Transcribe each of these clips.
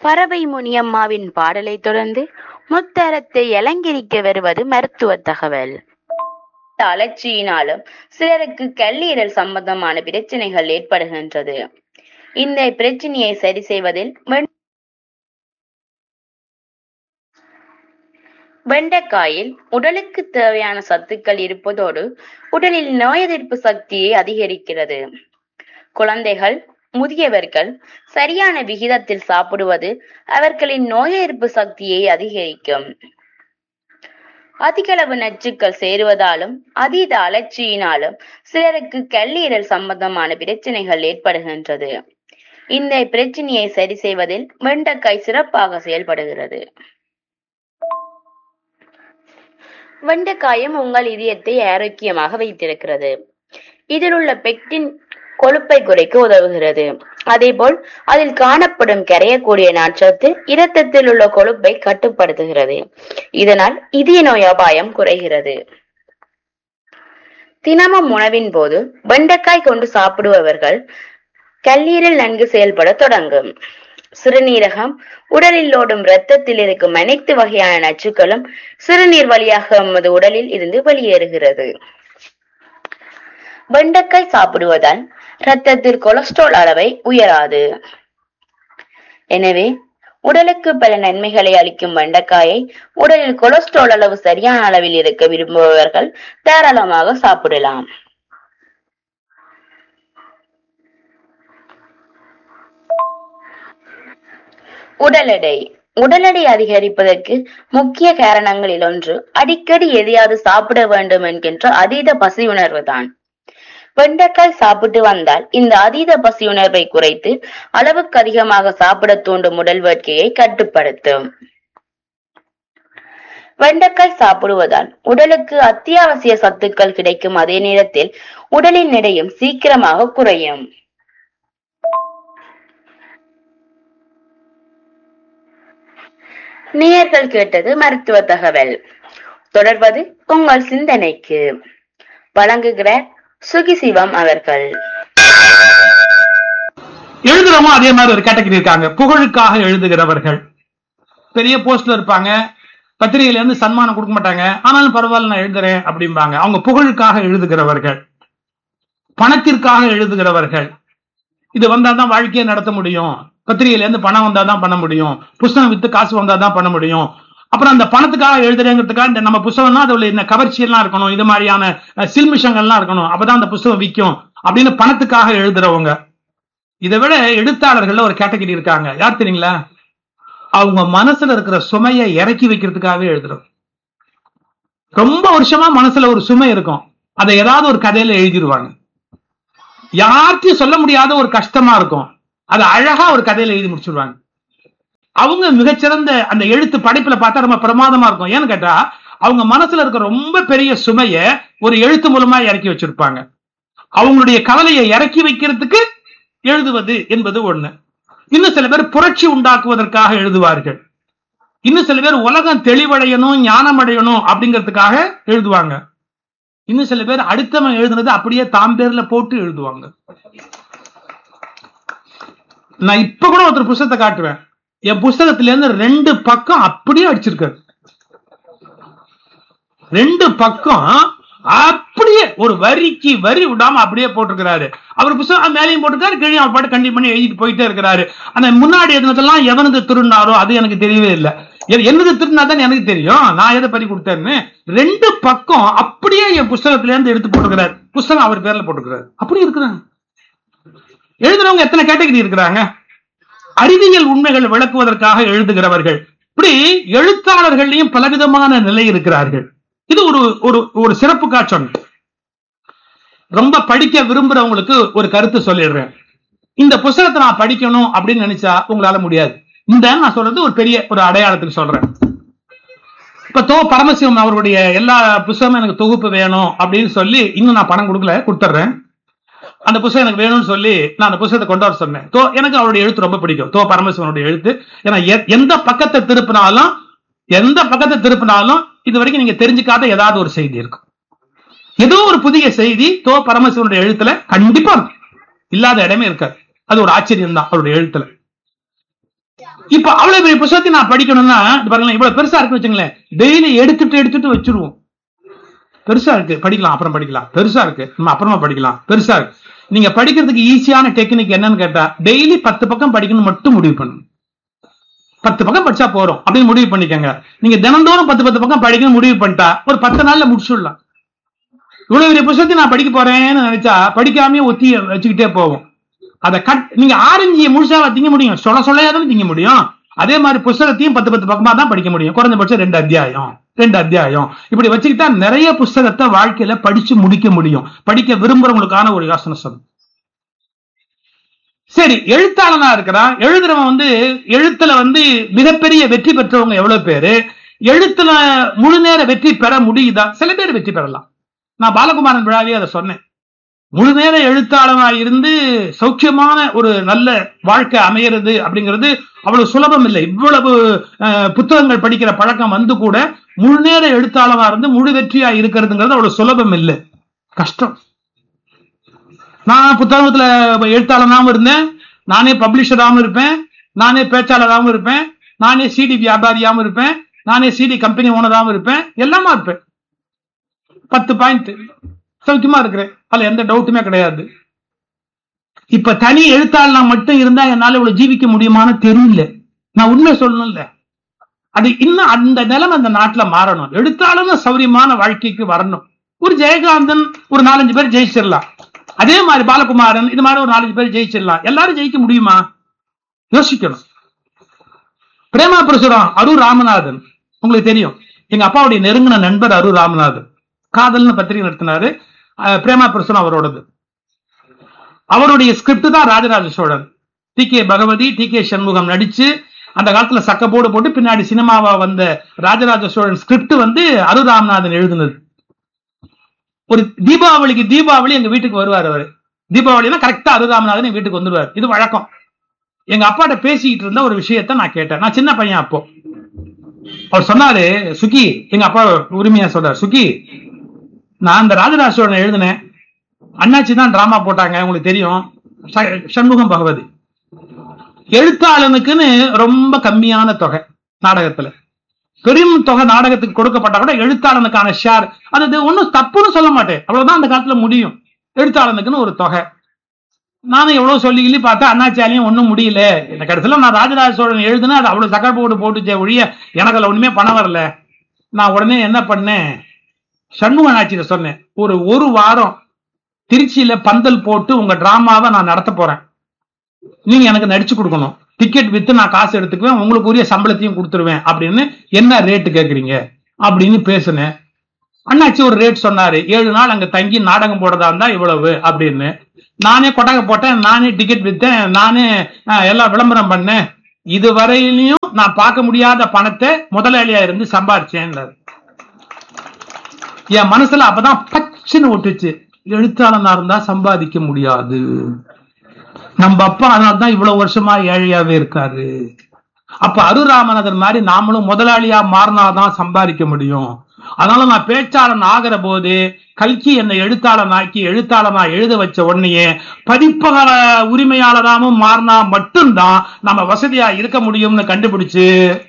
பறவை முனியம்மாவின் பாடலைத் தொடர்ந்து முத்தரத்தை அலங்கரிக்க வருவது மருத்துவ தகவல் அலர்ச்சியினாலும் சிலருக்கு கல்லீரல் சம்பந்தமான பிரச்சனைகள் ஏற்படுகின்றது இந்த பிரச்சனையை சரி செய்வதில் வெண்- வெண்டைக்காயில் உடலுக்கு தேவையான சத்துக்கள் இருப்பதோடு உடலில் நோய் எதிர்ப்பு சக்தியை அதிகரிக்கிறது குழந்தைகள் முதியவர்கள் சரியான விகிதத்தில் சாப்பிடுவது அவர்களின் நோய் எதிர்ப்பு சக்தியை அதிகரிக்கும் அதிகளவு நச்சுக்கள் சேருவதாலும் அதீத அலர்ச்சியினாலும் சிலருக்கு கல்லீரல் சம்பந்தமான பிரச்சனைகள் ஏற்படுகின்றது இந்த பிரச்சனையை சரி செய்வதில் வெண்டைக்காய் சிறப்பாக செயல்படுகிறது வெண்டைக்காயும் உங்கள் இதயத்தை ஆரோக்கியமாக வைத்திருக்கிறது இதில் உள்ள பெக்டின் கொழுப்பை குறைக்க உதவுகிறது அதேபோல் அதில் காணப்படும் கரையக்கூடிய நாற்றத்து இரத்தத்தில் உள்ள கொழுப்பை கட்டுப்படுத்துகிறது இதனால் இதய நோய் அபாயம் குறைகிறது தினமும் உணவின் போது வெண்டைக்காய் கொண்டு சாப்பிடுபவர்கள் கல்லீரல் நன்கு செயல்பட தொடங்கும் சிறுநீரகம் உடலில் ஓடும் இரத்தத்தில் இருக்கும் அனைத்து வகையான நச்சுக்களும் சிறுநீர் வழியாக நமது உடலில் இருந்து வெளியேறுகிறது வெண்டைக்காய் சாப்பிடுவதால் இரத்தத்தில் கொலஸ்ட்ரால் அளவை உயராது எனவே உடலுக்கு பல நன்மைகளை அளிக்கும் வெண்டைக்காயை உடலில் கொலஸ்ட்ரால் அளவு சரியான அளவில் இருக்க விரும்புபவர்கள் தாராளமாக சாப்பிடலாம் உடல் எடை உடல் எடை அதிகரிப்பதற்கு முக்கிய காரணங்களில் ஒன்று அடிக்கடி எதையாவது சாப்பிட வேண்டும் என்கின்ற அதீத பசியுணர்வு தான் வெண்டைக்காய் சாப்பிட்டு வந்தால் இந்த அதீத பசியுணர்வை குறைத்து அளவுக்கு அதிகமாக சாப்பிட தூண்டும் உடல் வேட்கையை கட்டுப்படுத்தும் வெண்டைக்காய் சாப்பிடுவதால் உடலுக்கு அத்தியாவசிய சத்துக்கள் கிடைக்கும் அதே நேரத்தில் உடலின் எடையும் சீக்கிரமாக குறையும் நேயர்கள் கேட்டது மருத்துவ தகவல் தொடர்வது உங்கள் சிந்தனைக்கு வழங்குகிறார் சுகிசிவம் அவர்கள் எழுதுறவங்க அதே மாதிரி ஒரு கேட்டகரி இருக்காங்க புகழுக்காக எழுதுகிறவர்கள் பெரிய போஸ்ட்ல இருப்பாங்க பத்திரிகையில இருந்து சன்மானம் கொடுக்க மாட்டாங்க ஆனாலும் பரவாயில்ல நான் எழுதுறேன் அப்படிம்பாங்க அவங்க புகழுக்காக எழுதுகிறவர்கள் பணத்திற்காக எழுதுகிறவர்கள் இது வந்தாதான் வாழ்க்கையை நடத்த முடியும் பத்திரிகையில இருந்து பணம் வந்தாதான் பண்ண முடியும் புஸ்தகம் வித்து காசு வந்தாதான் பண்ண முடியும் அப்புறம் அந்த பணத்துக்காக எழுதுறேங்கிறதுக்காக இந்த நம்ம புஸ்தகம்னா அதுல இந்த கவர்ச்சி எல்லாம் இருக்கணும் இது மாதிரியான அஹ், சில்மிஷங்கள்லாம் இருக்கணும் அப்பதான் அந்த புஸ்தகம் விற்கும் அப்படின்னு பணத்துக்காக எழுதுறவங்க இதை விட எழுத்தாளர்கள்ல ஒரு கேட்டகரி இருக்காங்க யார் தெரியுங்களா அவங்க மனசுல இருக்கிற சுமையை இறக்கி வைக்கிறதுக்காகவே எழுதுறோம் ரொம்ப வருஷமா மனசுல ஒரு சுமை இருக்கும் அதை ஏதாவது ஒரு கதையில எழுதிடுவாங்க யார்கிட்டயும் சொல்ல முடியாத ஒரு கஷ்டமா இருக்கும் அதை அழகா ஒரு கதையில எழுதி முடிச்சிருவாங்க அவங்க மிகச்சிறந்த அந்த எழுத்து படைப்புல பார்த்தா ரொம்ப பிரமாதமா இருக்கும் ஏன்னு கேட்டா அவங்க மனசுல இருக்க ரொம்ப பெரிய சுமைய ஒரு எழுத்து மூலமா இறக்கி வச்சிருப்பாங்க அவங்களுடைய கவலையை இறக்கி வைக்கிறதுக்கு எழுதுவது என்பது ஒண்ணு இன்னும் சில பேர் புரட்சி உண்டாக்குவதற்காக எழுதுவார்கள் இன்னும் சில பேர் உலகம் தெளிவடையணும் ஞானம் அடையணும் அப்படிங்கிறதுக்காக எழுதுவாங்க இன்னும் சில பேர் அடுத்தவன் எழுதுனது அப்படியே தாம் பேர்ல போட்டு எழுதுவாங்க நான் இப்ப கூட ஒருத்தர் புஸ்தகத்தை காட்டுவேன் என் புஸ்தகத்துல இருந்து ரெண்டு பக்கம் அப்படியே அடிச்சிருக்காரு ரெண்டு பக்கம் அப்படியே ஒரு வரிக்கு வரி விடாம அப்படியே போட்டிருக்கிறாரு அவர் புத்தகம் மேலையும் போட்டிருக்காரு கீழே அவர் பாட்டு கண்டிப்பா பண்ணி எழுதிட்டு போயிட்டே இருக்கிறாரு ஆனா முன்னாடி எழுதுனதெல்லாம் எவனது திருநாரோ அது எனக்கு தெரியவே இல்லை எ- என்னது திருநா தான் எனக்கு தெரியும் நான் எதை பறி கொடுத்தேன்னு ரெண்டு பக்கம் அப்படியே என் புஸ்தகத்துல இருந்து எடுத்து போட்டிருக்கிறாரு புஸ்தகம் அவர் பேர்ல போட்டிருக்கிறாரு அப்படி இருக்கிறாங்க எழுதுறவங்க எத்தனை கேட்டகரி இருக்கிறாங்க அறிவியல் உண்மைகளை விளக்குவதற்காக எழுதுகிறவர்கள் இப்படி எழுத்தாளர்களையும் பலவிதமான நிலை இருக்கிறார்கள் இது ஒரு ஒரு ஒரு சிறப்பு காட்சம் ரொம்ப படிக்க விரும்புறவங்களுக்கு ஒரு கருத்து சொல்லிடுறேன் இந்த புத்தகத்தை நான் படிக்கணும் அப்படின்னு நினைச்சா உங்களால முடியாது இந்த நான் சொல்றது ஒரு பெரிய ஒரு அடையாளத்துக்கு சொல்றேன் இப்ப தோ பரமசிவம் அவருடைய எல்லா புத்தகமும் எனக்கு தொகுப்பு வேணும் அப்படின்னு சொல்லி இன்னும் நான் பணம் கொடுக்கல கொடுத்துட்றேன் அந்த புத்தகம் எனக்கு வேணும்னு சொல்லி நான் அந்த புத்தகத்தை கொண்டு வர சொன்னேன் தோ எனக்கு அவருடைய எழுத்து ரொம்ப பிடிக்கும் தோ பரமசிவனுடைய எழுத்து ஏன்னா எ- எந்த பக்கத்தை திருப்பினாலும் எந்த பக்கத்தை திருப்பினாலும் இது வரைக்கும் நீங்க தெரிஞ்சுக்காத ஏதாவது ஒரு செய்தி இருக்கும் ஏதோ ஒரு புதிய செய்தி தோ பரமசிவனுடைய எழுத்துல கண்டிப்பா இருக்கும் இல்லாத இடமே இருக்காது அது ஒரு ஆச்சரியம் தான் அவருடைய எழுத்துல இப்ப அவ்வளவு பெரிய புத்தகத்தை நான் படிக்கணும்னா இது பாருங்களேன் இவ்வளவு பெருசா இருக்கு வச்சுங்களேன் டெய்லி எடுத்துட்டு எடுத்துட்டு வச்சிருவோம் பெருசா இருக்கு படிக்கலாம் அப்புறம் படிக்கலாம் பெருசா இருக்கு நம்ம அப்புறமா படிக்கலாம் பெருசா இருக்கு நீங்க படிக்கிறதுக்கு ஈஸியான டெக்னிக் என்னன்னு கேட்டா டெய்லி பத்து பக்கம் படிக்கணும் மட்டும் முடிவு பண்ணணும் பத்து பக்கம் படிச்சா போறோம் அப்படின்னு முடிவு பண்ணிக்கங்க நீங்க தினந்தோறும் பத்து பத்து பக்கம் படிக்கணும் முடிவு பண்ணிட்டா ஒரு பத்து நாள்ல முடிச்சுடலாம் இவ்வளவு பெரிய புத்தகத்தை நான் படிக்க போறேன்னு நினைச்சா படிக்காமயே ஒத்தி வச்சுக்கிட்டே போவோம் அதை கட் நீங்க ஆரஞ்சு முழுசாவா திங்க முடியும் சொல்ல சொல்லையா தானே திங்க முடியும் அதே மாதிரி புஸ்தகத்தையும் பத்து பத்து பக்கமா தான் படிக்க முடியும் குறைஞ்சபட்சம் ரெண்டு அத்தியாயம் ரெண்டு அத்தியாயம் இப்படி வச்சுக்கிட்டா நிறைய புஸ்தகத்தை வாழ்க்கையில படிச்சு முடிக்க முடியும் படிக்க விரும்புறவங்களுக்கான ஒரு யோசனை சொல்லு சரி எழுத்தாளனா இருக்கிறான் எழுதுறவன் வந்து எழுத்துல வந்து மிகப்பெரிய வெற்றி பெற்றவங்க எவ்வளவு பேரு எழுத்துல முழு நேர வெற்றி பெற முடியுதா சில பேர் வெற்றி பெறலாம் நான் பாலகுமாரன் விழாவே அதை சொன்னேன் முழு நேர எழுத்தாளனா இருந்து சௌக்கியமான ஒரு நல்ல வாழ்க்கை அமையிறது அப்படிங்கிறது அவ்வளவு சுலபம் இல்லை இவ்வளவு அஹ், புத்தகங்கள் படிக்கிற பழக்கம் வந்து கூட முழு நேர எழுத்தாளனா இருந்து முழு வெற்றியா இருக்கிறதுங்கிறது அவ்வளவு சுலபம் இல்லை கஷ்டம் நான் புத்தகத்துல எழுத்தாளனாவும் இருந்தேன் நானே பப்ளிஷராகவும் இருப்பேன் நானே பேச்சாளராகவும் இருப்பேன் நானே சிடி வியாபாரியாகவும் இருப்பேன் நானே சிடி கம்பெனி ஓனராகவும் இருப்பேன் எல்லாமா இருப்பேன் பத்து பாயிண்ட் சௌக்கியமா இருக்கிறேன் அதுல எந்த டவுட்டுமே கிடையாது இப்ப தனி எழுத்தாளனா மட்டும் இருந்தா என்னால இவ்வளவு ஜீவிக்க முடியுமான்னு தெரியல நான் உண்மை சொல்லணும்ல அது இன்னும் அந்த நிலைமை அந்த நாட்டுல மாறணும் எழுத்தாளன சௌரியமான வாழ்க்கைக்கு வரணும் ஒரு ஜெயகாந்தன் ஒரு நாலஞ்சு பேர் ஜெயிச்சிடலாம் அதே மாதிரி பாலகுமாரன் இது மாதிரி ஒரு நாலஞ்சு பேர் ஜெயிச்சிடலாம் எல்லாரும் ஜெயிக்க முடியுமா யோசிக்கணும் பிரேமா பிரசுரம் அரு ராமநாதன் உங்களுக்கு தெரியும் எங்க அப்பாவுடைய நெருங்கின நண்பர் அரு ராமநாதன் காதல்னு பத்திரிகை நடத்தினாரு அஹ், பிரேமா பிரசுரம் அவரோடது அவருடைய ஸ்கிரிப்ட் தான் Rajaraja Cholan T K Bhagavathi T K Shanmugam நடிச்சு அந்த காலத்துல சக்கப்போடு போட்டு பின்னாடி சினிமாவா வந்த ராஜராஜ சோழன் ஸ்கிரிப்ட் வந்து அரு ராமநாதன் எழுதுனது ஒரு தீபாவளிக்கு தீபாவளி எங்க வீட்டுக்கு வருவார் அவரு தீபாவளினா கரெக்டா அரு ராமநாதன் எங்க வீட்டுக்கு வந்துருவார் இது வழக்கம் எங்க அப்பாட்ட பேசிக்கிட்டு இருந்த ஒரு விஷயத்த நான் கேட்டேன் நான் சின்ன பையன் அப்போ அவர் சொன்னாரு சுகி எங்க அப்பா உரிமையா சொல்றாரு சுகி நான் அந்த ராஜராஜ சோழன் எழுதினேன் அண்ணாச்சி தான் டிராமா போட்டாங்க உங்களுக்கு தெரியும் ச- சண்முகம் பகவதி எழுத்தாளனுக்குன்னு ரொம்ப கம்மியான தொகை நாடகத்துல பெரும் தொகை நாடகத்துக்கு கொடுக்கப்பட்டா கூட எழுத்தாளனுக்கான ஷேர் அது ஒன்றும் தப்புன்னு சொல்ல மாட்டேன் அவ்வளவுதான் அந்த காலத்துல முடியும் எழுத்தாளனுக்குன்னு ஒரு தொகை நானும் எவ்வளவு சொல்லி கிள்ளி பார்த்தா அண்ணாச்சாலையும் ஒன்றும் முடியல இந்த கடைசியில் நான் ராஜராஜ சோழன் எழுதுனா அது அவ்வளவு சக்கர போட்டு போட்டுச்சே ஒழிய எனக்கு அதுல ஒண்ணுமே பணம் வரல நான் உடனே என்ன பண்ணேன் சண்முக நாச்சியில சொன்னேன் ஒரு ஒரு வாரம் திருச்சியில பந்தல் போட்டு உங்க டிராமாவை நான் நடத்த போறேன் நீங்க எனக்கு நடிச்சு கொடுக்கணும் டிக்கெட் வித்து நான் காசு எடுத்துக்குவேன் உங்களுக்கு உரிய சம்பளத்தையும் கொடுத்துருவேன் அப்படின்னு என்ன ரேட்டு கேக்குறீங்க அப்படின்னு பேசுனேன் அண்ணாச்சி ஒரு ரேட் சொன்னாரு ஏழு நாள் அங்க தங்கி நாடகம் போடுறதா இருந்தா இவ்வளவு அப்படின்னு நானே கொட்டகை போட்டேன் நானே டிக்கெட் வித்தேன் நானே அஹ், எல்லாம் விளம்பரம் பண்ணேன் இதுவரையிலையும் நான் பார்க்க முடியாத பணத்தை முதலாளியா இருந்து சம்பாரிச்சேன் என் மனசுல அப்பதான் பச்சுன்னு ஒட்டுச்சு எழுத்தாளனா இருந்தா சம்பாதிக்க முடியாது நம்ம அப்பா அதனால தான் இவ்வளவு வருஷமா ஏழையாவே இருக்காரு அப்ப அருராமநாதன் மாதிரி நாமளும் முதலாளியா மாறினாதான் சம்பாதிக்க முடியும் அதனால நான் பேச்சாளன் ஆகிற போது கல்கி என்னை எழுத்தாளன் ஆக்கி எழுத்தாளனா எழுத வச்ச உடனேயே பதிப்பக உரிமையாளராகவும் மாறினா மட்டும்தான் நம்ம வசதியா இருக்க முடியும்னு கண்டுபிடிச்சு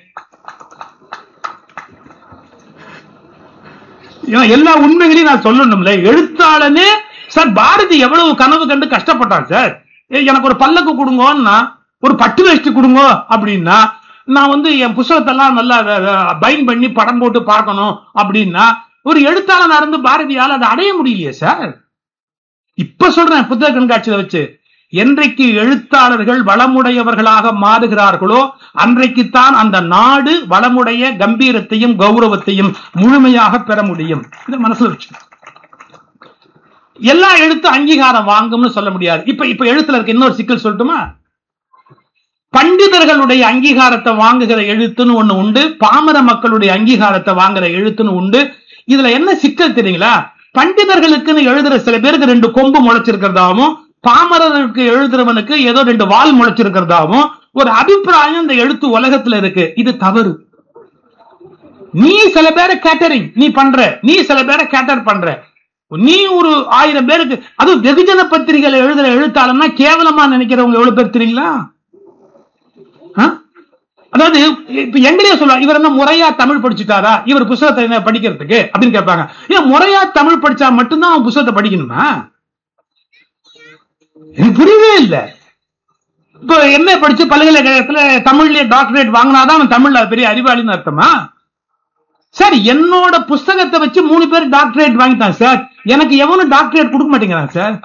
ஏன்னா எல்லா உண்மைகளையும் நான் சொல்லணும்ல எழுத்தாளனே சார் பாரதி எவ்வளவு கனவு கண்டு கஷ்டப்பட்டான் சார் ஏய், எனக்கு ஒரு பல்லக்கு கொடுங்கன்னா ஒரு பட்டு வேஷ்டி கொடுங்க அப்படின்னா நான் வந்து என் புஸ்தகத்தெல்லாம் நல்லா பைன் பண்ணி படம் போட்டு பார்க்கணும் அப்படின்னா ஒரு எழுத்தாளனா இருந்து பாரதியால் அதை அடைய முடியலையே சார் இப்ப சொல்றேன் புத்தக கண்காட்சியில வச்சு என்றைக்கு எழுத்தாளர்கள் வளமுடையவர்களாக மாறுகிறார்களோ அன்றைக்குத்தான் அந்த நாடு வளமுடைய கம்பீரத்தையும் கௌரவத்தையும் முழுமையாக பெற முடியும் இதை மனசுல வச்சு எல்லா எழுத்து அங்கீகாரம் வாங்கும்னு சொல்ல முடியாது இப்ப இப்ப எழுத்துல இருக்க இன்னொரு சிக்கல் சொல்லட்டுமா பண்டிதர்களுடைய அங்கீகாரத்தை வாங்குகிற எழுத்துன்னு ஒண்ணு உண்டு பாமர மக்களுடைய அங்கீகாரத்தை வாங்குற எழுத்துன்னு உண்டு இதுல என்ன சிக்கல் தெரியுங்களா பண்டிதர்களுக்குன்னு எழுதுற சில பேருக்கு ரெண்டு கொம்பு முளைச்சிருக்கிறதாவும் பாமரருக்கு எழுதுறவனுக்கு ஏதோ ரெண்டு வால் முளைச்சிருக்கிறதாவும் ஒரு அபிப்பிராயம் இந்த எழுத்து உலகத்துல இருக்கு இது தவறு நீ சில பேரை கேட்டரிங் நீ பண்ற நீ சில பேரை கேட்டர் பண்ற நீ ஒரு ஆயிரம் பேருக்கு அதுவும் வெகுஜன பத்திரிகைகளை எழுதுற எழுத்தாளர்னா கேவலமா நினைக்கிறவங்க எவ்வளவு பேர் தெரியுங்களா ஆ? அதாவது இப்ப எங்களையே சொல்ல இவர் என்ன முறையா தமிழ் படிச்சுட்டாரா இவர் புத்தகத்தை என்ன படிக்கிறதுக்கு அப்படின்னு கேட்பாங்க ஏன் முறையா தமிழ் படிச்சா மட்டும்தான் அவன் புத்தகத்தை படிக்கணுமா எனக்கு புரியவே இல்லை இப்போ என்ன படிச்சு பல்கலைக்கழகத்துல தமிழ்லயே டாக்டரேட் வாங்கினாதான் அவன் தமிழ்ல பெரிய அறிவாளின்னு அர்த்தமா சார் என்னோட புஸ்தகத்தை வச்சு மூணு பேர் டாக்டரேட் வாங்கிட்டான் சார் எனக்கு எவனும் டாக்டரேட் கொடுக்க மாட்டேங்கிறான் சார்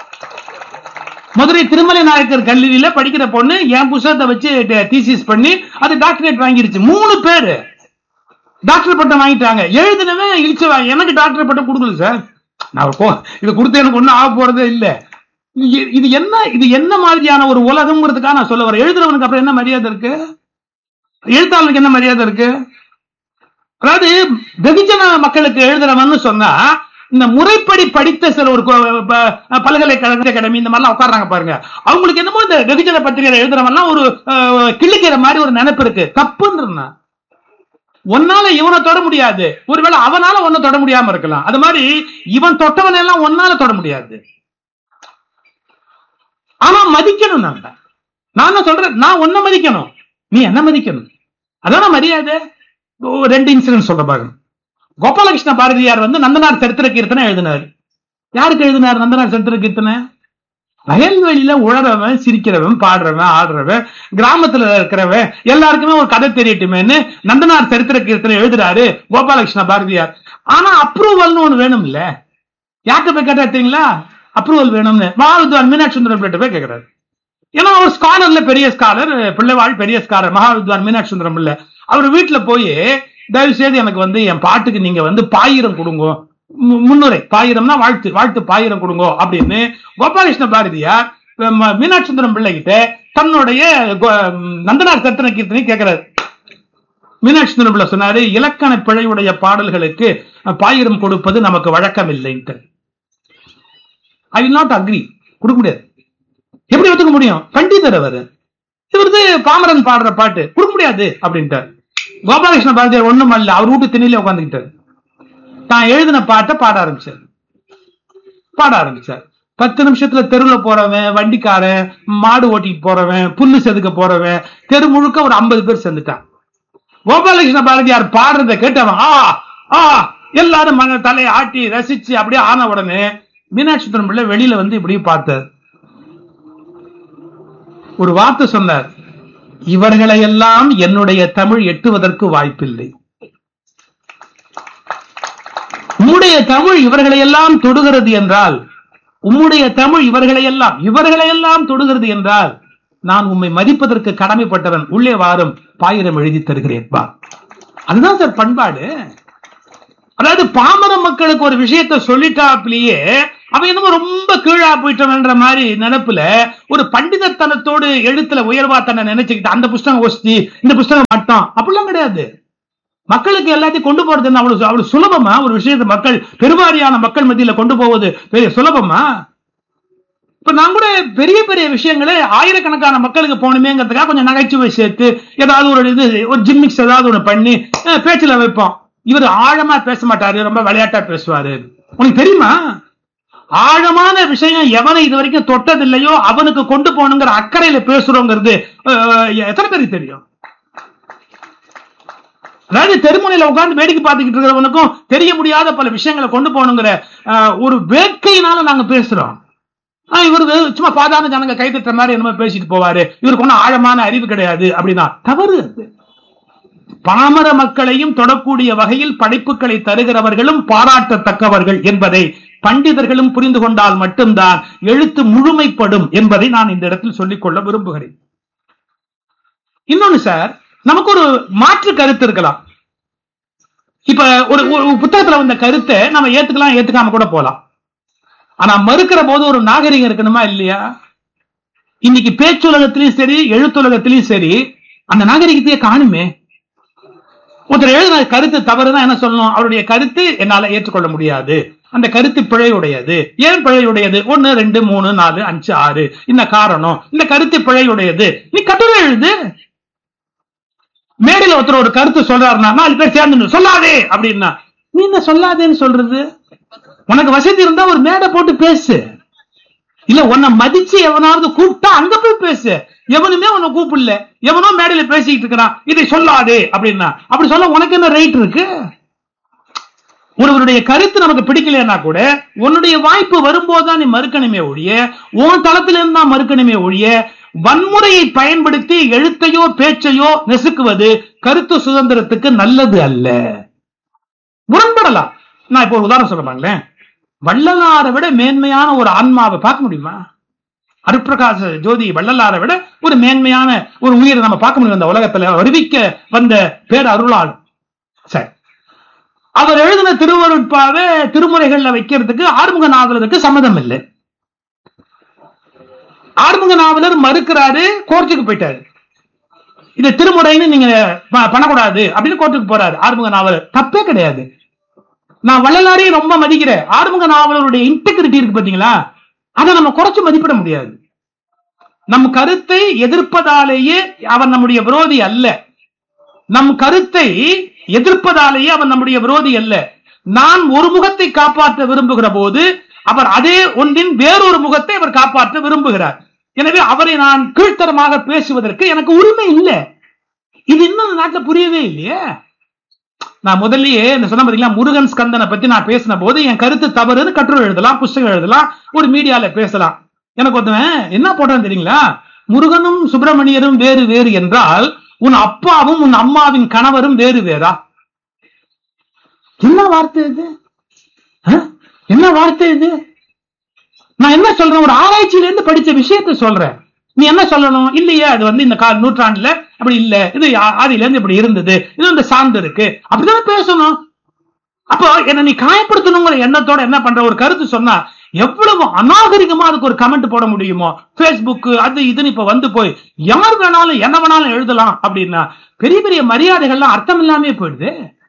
மதுரை திருமலை நாயக்கர் கல்லூரியில படிக்கிற பொண்ணு என் புஸ்தகத்தை வச்சு தீசிஸ் பண்ணி அது டாக்டரேட் வாங்கிருச்சு மூணு பேரு டாக்டர் பட்டம் வாங்கிட்டாங்க எழுதினவன் இழிச்சு எனக்கு டாக்டர் பட்டம் கொடுக்கல சார் நான் போ இது கொடுத்து எனக்கு ஒண்ணும் ஆக போறதே இல்ல இது- இது என்ன இது என்ன மாதிரியான ஒரு உலகம்ங்கிறதுக்காக நான் சொல்ல வரேன் எழுதுறவனுக்கு அப்புறம் என்ன மரியாதை இருக்கு எழுத்தாளனுக்கு என்ன மரியாதை இருக்கு அதாவது வெகுஜன மக்களுக்கு எழுதுறவன்னு சொன்னா இந்த முறைப்படி படித்த சில ஒரு கொ- ப- பல்கலைக்கழக அகாடமி இந்த மாதிரிலாம் உட்கார்றாங்க பாருங்க அவங்களுக்கு என்னமோ இந்த வெகுஜன பத்திரிகை எழுதுறவன்லாம் ஒரு அஹ், கிள்ளிக்கிற மாதிரி ஒரு நினைப்பு இருக்கு தப்புன்னு ஒன்னால இவனை தொட முடியாது ஒருவேளை அவனால ஒன்ன தொட முடியாம இருக்கலாம் அது மாதிரி இவன் தொட்டவன் எல்லாம் ஒன்னால தொட முடியாது ஆனா மதிக்கணும் நம்ம நான் என்ன சொல்றேன் நான் ஒன்ன மதிக்கணும் நீ என்ன மதிக்கணும் அதான மரியாதை ஒரு ரெண்டு இன்சிடென்ட் சொல்ற பாருங்க கோபாலகிருஷ்ண பாரதியார் வந்து நந்தனார் சரித்திர கீர்த்தனை எழுதினார் யாருக்கு எழுதினார் நந்தனார் சரித்திர கீர்த்தனை வயல்வெளியில உழறவன் சிரிக்கிறவன் பாடுறவன் ஆடுறவன் கிராமத்துல இருக்கிறவன் எல்லாருக்குமே ஒரு கதை தெரியட்டுமேன்னு நந்தனார் சரித்திர கீர்த்தனை எழுதுறாரு கோபாலகிருஷ்ண பாரதியார் ஆனா அப்ரூவல்னு ஒண்ணு வேணும் இல்ல யார்கிட்ட போய் கேட்டா தெரியுங்களா அப்ரூவல் வேணும்னு மகாவித்வான் மீனாட்சி சுந்தரம் பிள்ளை போய் கேட்கிறாரு ஏன்னா அவர் ஸ்காலர்ல பெரிய ஸ்காலர் பிள்ளைவாள் பெரிய ஸ்காலர் மகாவித்வான் மீனாட்சி சுந்தரம் பிள்ளை அவர் வீட்டுல போய் தயவு செய்து எனக்கு வந்து என் பாட்டுக்கு நீங்க வந்து பாயிரம் கொடுங்க மு- முன்னுரை பாயிரம்னா வாழ்த்து வாழ்த்து பாயிரம் கொடுங்க அப்படின்னு கோபாலகிருஷ்ண பாரதியார் ம- மீனாட்சி சுந்தரம் பிள்ளை கிட்ட தன்னுடைய கோ- நந்தனார் சத்தன கீர்த்தனை கேட்கிறாரு மீனாட்சி சுந்தரம் பிள்ளை சொன்னாரு இலக்கண பிழையுடைய பாடல்களுக்கு பாயிரம் கொடுப்பது நமக்கு வழக்கம் இல்லைன்ட்டு ஐ வில் நாட் அக்ரி கொடுக்க முடியாது எப்படி ஒத்துக்க முடியும் பண்டிதர் அவர் இவரது பாமரன் பாடுற பாட்டு கொடுக்க முடியாது அப்படின்ட்டார் கோபாலகிருஷ்ண பாரதியார் ஒண்ணும் அல்ல அவர் வீட்டு திண்ணில உட்காந்துக்கிட்டார் தான் எழுதின பாட்டை பாட ஆரம்பிச்சார் பாட ஆரம்பிச்சார் பத்து நிமிஷத்துல தெருவுல போறவன் வண்டிக்காரன் மாடு ஓட்டிட்டு போறவன் புல்லு செதுக்க போறவன் தெரு முழுக்க ஒரு ஐம்பது பேர் சேர்ந்துட்டான் கோபாலகிருஷ்ண பாரதியார் பாடுறதை கேட்டவன் ஆ ஆ எல்லாரும் மன தலையை ஆட்டி ரசிச்சு அப்படியே ஆன உடனே மீனாட்சி சுந்தரம் பிள்ளை வெளியில வந்து இப்படி பார்த்தார் ஒரு வார்த்தை சொன்னார் இவர்களை எல்லாம் என்னுடைய தமிழ் எட்டுவதற்கு வாய்ப்பில்லை உம்முடைய தமிழ் இவர்களை எல்லாம் தொடுகிறது என்றால் உம்முடைய தமிழ் இவர்களை எல்லாம் இவர்களை எல்லாம் தொடுகிறது என்றால் நான் உம்மை மதிப்பதற்கு கடமைப்பட்டவன் உள்ளே வாரும் பாயிரம் எழுதி தருகிறேன் வா அதுதான் சார் பண்பாடு அதாவது பாமர மக்களுக்கு ஒரு விஷயத்தை சொல்லிட்டாப்லயே அவன் என்னமோ ரொம்ப கீழா போயிட்டவன்ற மாதிரி நினைப்புல ஒரு பண்டிதத்தனத்தோடு எழுத்துல உயர்வா தன்னை நினைச்சுக்கிட்டு அந்த புஸ்தகம் ஒஸ்தி இந்த புஸ்தகம் மட்டும் அப்படிலாம் கிடையாது மக்களுக்கு எல்லாத்தையும் கொண்டு போறது என்ன அவ்வளவு அவ்வளவு சுலபமா ஒரு விஷயத்தை மக்கள் பெருவாரியான மக்கள் மத்தியில கொண்டு போவது பெரிய சுலபமா இப்ப நான் கூட பெரிய பெரிய விஷயங்களை ஆயிரக்கணக்கான மக்களுக்கு போகணுமேங்கிறதுக்காக கொஞ்சம் நகைச்சுவை சேர்த்து ஏதாவது ஒரு இது ஒரு ஜிம்மிக்ஸ் ஏதாவது ஒண்ணு பண்ணி அஹ், பேச்சுல வைப்போம் இவர் ஆழமா பேச மாட்டாரு ரொம்ப விளையாட்டா பேசுவாரு உனக்கு தெரியுமா ஆழமான விஷயம் எவனை இது வரைக்கும் தொட்டதில்லையோ அவனுக்கு கொண்டு போகணுங்கிற அக்கறையில பேசுறோங்கிறது அஹ், எத்தனை பேருக்கு தெரியும் அதாவது தெருமுனையில உட்கார்ந்து வேடிக்கை பார்த்துக்கிட்டு இருக்கிறவனுக்கும் தெரிய முடியாத பல விஷயங்களை கொண்டு போகணுங்கிற அஹ், ஒரு வேட்கையினால நாங்க பேசுறோம் ஆஹ் இவரு சும்மா சாதாரண ஜனங்க கை தட்டுற மாதிரி என்னமோ பேசிட்டு போவாரு இவருக்கு ஒன்றும் ஆழமான அறிவு கிடையாது அப்படின்னா தவறு அது. பாமர மக்களையும் தொடக்கூடிய வகையில் படைப்புகளை தருகிறவர்களும் பாராட்டத்தக்கவர்கள் என்பதை பண்டிதர்களும் புரிந்து கொண்டால் மட்டும்தான் எழுத்து முழுமைப்படும் என்பதை நான் இந்த இடத்தில் சொல்லிக்கொள்ள விரும்புகிறேன் இன்னொன்னு சார் நமக்கு ஒரு மாற்று கருத்து இருக்கலாம் இப்ப ஒரு ஒரு புத்தகத்துல வந்த கருத்தை நம்ம ஏத்துக்கலாம் ஏத்துக்காம கூட போலாம் ஆனா மறுக்கிற போது ஒரு நாகரிகம் இருக்கணுமா இல்லையா இன்னைக்கு பேச்சுலகத்திலயும் சரி எழுத்துலகத்திலயும் சரி அந்த நாகரிகத்தையே காணுமே ஒருத்தர் எழுதின கருத்து தவறுதான் என்ன சொல்லணும் அவருடைய கருத்து என்னால ஏற்றுக்கொள்ள முடியாது அந்த கருத்து பிழையுடையது ஏன் பிழையுடையது ஒன்னு ரெண்டு மூணு நாலு அஞ்சு ஆறு இந்த காரணம் இந்த கருத்து பிழையுடையது நீ கட்டுரை எழுது மேடையில ஒருத்தர் ஒரு கருத்து சொல்றாருன்னா நாலு பேர் சேர்ந்து சொல்லாதே அப்படின்னா நீ என்ன சொல்லாதேன்னு சொல்றது உனக்கு வசதி இருந்தா ஒரு மேடை போட்டு பேசு இல்ல உன்னை மதிச்சு எவனாவது கூப்பிட்டா அங்க போய் பேசு எவனுமே உன்னை கூப்பிடல எவனோ மேடையில பேசிக்கிட்டு இருக்கிறான் இதை சொல்லாதே அப்படின்னா அப்படி சொல்ல உனக்கு என்ன ரைட் இருக்கு ஒருவருடைய கருத்து நமக்கு பிடிக்கலன்னா கூட உன்னுடைய வாய்ப்பு வரும்போது தான் நீ மறுக்கணுமே ஒழிய உன் தளத்துல இருந்து தான் மறுக்கணுமே ஒழிய வன்முறையை பயன்படுத்தி எழுத்தையோ பேச்சையோ நெசுக்குவது கருத்து சுதந்திரத்துக்கு நல்லது அல்ல முரண்படலாம் நான் இப்போ ஒரு உதாரணம் சொல்ல பாருங்களேன் வள்ளலாரை விட மேன்மையான ஒரு ஆன்மாவை பார்க்க முடியுமா அருட்பிரகாச ஜோதி வள்ளலாரை விட ஒரு மேன்மையான ஒரு உயிரை நம்ம பார்க்க முடியும் இந்த உலகத்துல அறிவிக்க வந்த பேர் அருளாளர் சரி அவர் எழுதின திருவருட்பாவை திருமுறைகள்ல வைக்கிறதுக்கு ஆறுமுக நாவலருக்கு சம்மதம் இல்லை ஆறுமுக நாவலர் மறுக்கிறாரு கோர்ட்டுக்கு போயிட்டாரு இது திருமுறைன்னு நீங்க ப- பண்ணக்கூடாது அப்படின்னு கோர்ட்டுக்கு போறாரு ஆறுமுக நாவலர் தப்பே கிடையாது நான் வள்ளலாரையும் ரொம்ப மதிக்கிறேன் ஆறுமுக நாவலருடைய இன்டெகிரிட்டி இருக்கு பாத்தீங்களா அதை நம்ம குறைச்சு மதிப்பிட முடியாது நம் கருத்தை எதிர்ப்பதாலேயே அவன் நம்முடைய விரோதி அல்ல நம் கருத்தை எதிர்ப்பதாலேயே அவன் நம்முடைய விரோதி அல்ல நான் ஒரு முகத்தை காப்பாற்ற விரும்புகிற போது அவர் அதே ஒன்றின் வேறொரு முகத்தை அவர் காப்பாற்ற விரும்புகிறார் எனவே அவரை நான் கீழ்த்தரமாக பேசுவதற்கு எனக்கு உரிமை இல்லை இது இன்னும் இந்த நாட்டுல புரியவே இல்லையே நான் முதல்லயே இந்த சொன்ன பாத்தீங்களா முருகன் ஸ்கந்தனை பத்தி நான் பேசின போது என் கருத்து தவறுன்னு கட்டுரை எழுதலாம் புஸ்தகம் எழுதலாம் ஒரு மீடியால பேசலாம் எனக்கு ஒருத்தவன் என்ன போட்டான் தெரியுங்களா முருகனும் சுப்பிரமணியரும் வேறு வேறு என்றால் உன் அப்பாவும் உன் அம்மாவின் கணவரும் வேறு வேறா என்ன வார்த்தை இது ஆ? என்ன வார்த்தை இது நான் என்ன சொல்றேன் ஒரு ஆராய்ச்சியில இருந்து படிச்ச விஷயத்தை சொல்றேன் நீ என்ன சொல்லணும் இல்லையே அது வந்து இந்த கால நூற்றாண்டுல அப்படி இல்ல இது ஆ- ஆதியில இருந்து இப்படி இருந்தது இது இந்த சார்ந்து இருக்கு அப்படிதானே பேசணும் அப்போ என்ன நீ காயப்படுத்தணுங்கிற எண்ணத்தோட என்ன பண்ற ஒரு கருத்து சொன்னா எவ்வளவு அநாகரிகமா அதுக்கு ஒரு கமெண்ட் போட முடியுமோ Facebook அது இதுன்னு இப்ப வந்து போய் யார் வேணாலும் என்ன வேணாலும் எழுதலாம் அப்படின்னா பெரிய பெரிய மரியாதைகள்லாம் அர்த்தம் இல்லாமே போயிடுது